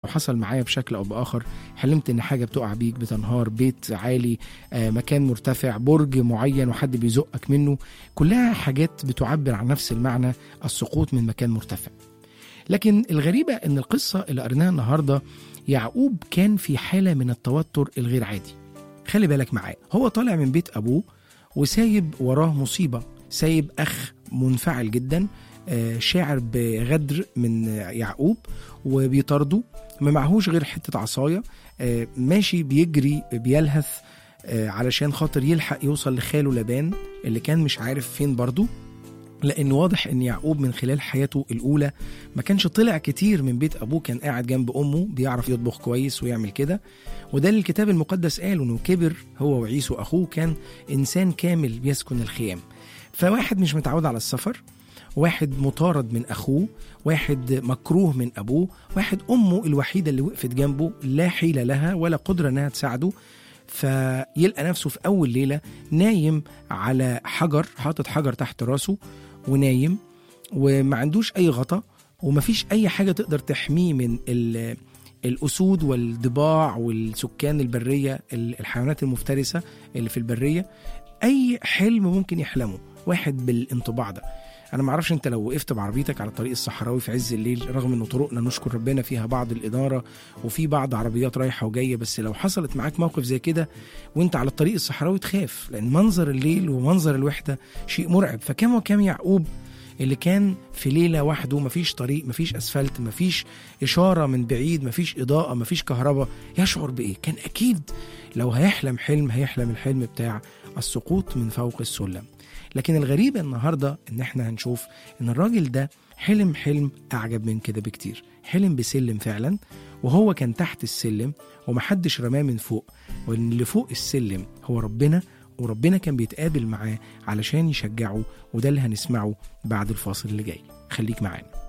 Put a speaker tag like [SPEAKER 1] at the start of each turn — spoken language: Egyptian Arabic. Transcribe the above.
[SPEAKER 1] وحصل معايا بشكل او باخر حلمت ان حاجه بتقع بيك بتنهار بيت عالي آه، مكان مرتفع برج معين وحد بيزقك منه كلها حاجات بتعبر عن نفس المعنى السقوط من مكان مرتفع لكن الغريبه ان القصه اللي قريناها النهارده يعقوب كان في حاله من التوتر الغير عادي خلي بالك معاه هو طالع من بيت ابوه وسايب وراه مصيبه سايب اخ منفعل جدا آه، شاعر بغدر من آه، يعقوب وبيطارده ما معهوش غير حته عصايه آه، ماشي بيجري بيلهث آه، علشان خاطر يلحق يوصل لخاله لبان اللي كان مش عارف فين برضه لان واضح ان يعقوب من خلال حياته الاولى ما كانش طلع كتير من بيت ابوه كان قاعد جنب امه بيعرف يطبخ كويس ويعمل كده وده اللي الكتاب المقدس قال انه كبر هو وعيسو اخوه كان انسان كامل بيسكن الخيام فواحد مش متعود على السفر واحد مطارد من اخوه واحد مكروه من ابوه واحد امه الوحيده اللي وقفت جنبه لا حيله لها ولا قدره انها تساعده فيلقى نفسه في اول ليله نايم على حجر حاطط حجر تحت راسه ونايم وما عندوش اي غطا ومفيش اي حاجه تقدر تحميه من ال- الاسود والضباع والسكان البريه ال- الحيوانات المفترسه اللي في البريه اي حلم ممكن يحلمه واحد بالانطباع ده انا ما اعرفش انت لو وقفت بعربيتك على الطريق الصحراوي في عز الليل رغم ان طرقنا نشكر ربنا فيها بعض الاداره وفي بعض عربيات رايحه وجايه بس لو حصلت معاك موقف زي كده وانت على الطريق الصحراوي تخاف لان منظر الليل ومنظر الوحده شيء مرعب فكم وكم يعقوب اللي كان في ليله وحده مفيش طريق مفيش اسفلت مفيش اشاره من بعيد مفيش اضاءه مفيش كهرباء يشعر بايه كان اكيد لو هيحلم حلم هيحلم الحلم بتاع السقوط من فوق السلم لكن الغريب النهارده ان احنا هنشوف ان الراجل ده حلم حلم اعجب من كده بكتير حلم بسلم فعلا وهو كان تحت السلم ومحدش رماه من فوق وان اللي فوق السلم هو ربنا وربنا كان بيتقابل معاه علشان يشجعه وده اللي هنسمعه بعد الفاصل اللي جاي خليك معانا